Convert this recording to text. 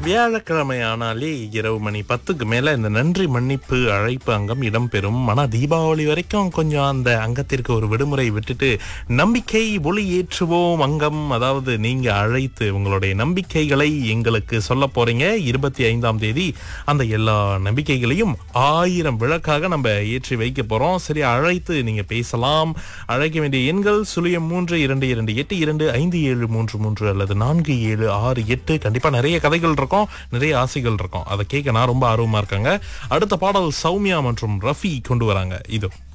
வியாழக்கிழமை ஆனாலே இரவு மணி பத்துக்கு மேல இந்த நன்றி மன்னிப்பு அழைப்பு அங்கம் இடம்பெறும் ஆனா தீபாவளி வரைக்கும் கொஞ்சம் அந்த அங்கத்திற்கு ஒரு விடுமுறை விட்டுட்டு நம்பிக்கை ஒளி ஏற்றுவோம் அங்கம் அதாவது நீங்க அழைத்து உங்களுடைய நம்பிக்கைகளை எங்களுக்கு சொல்ல போறீங்க இருபத்தி ஐந்தாம் தேதி அந்த எல்லா நம்பிக்கைகளையும் ஆயிரம் விளக்காக நம்ம ஏற்றி வைக்க போறோம் சரி அழைத்து நீங்க பேசலாம் அழைக்க வேண்டிய எண்கள் சுழியம் மூன்று இரண்டு இரண்டு எட்டு இரண்டு ஐந்து ஏழு மூன்று மூன்று அல்லது நான்கு ஏழு ஆறு எட்டு கண்டிப்பா நிறைய கதைகள் இருக்கும் நிறைய ஆசைகள் இருக்கும் அதை கேட்க நான் ரொம்ப ஆர்வமா இருக்காங்க அடுத்த பாடல் சௌமியா மற்றும் ரஃபி கொண்டு வராங்க இது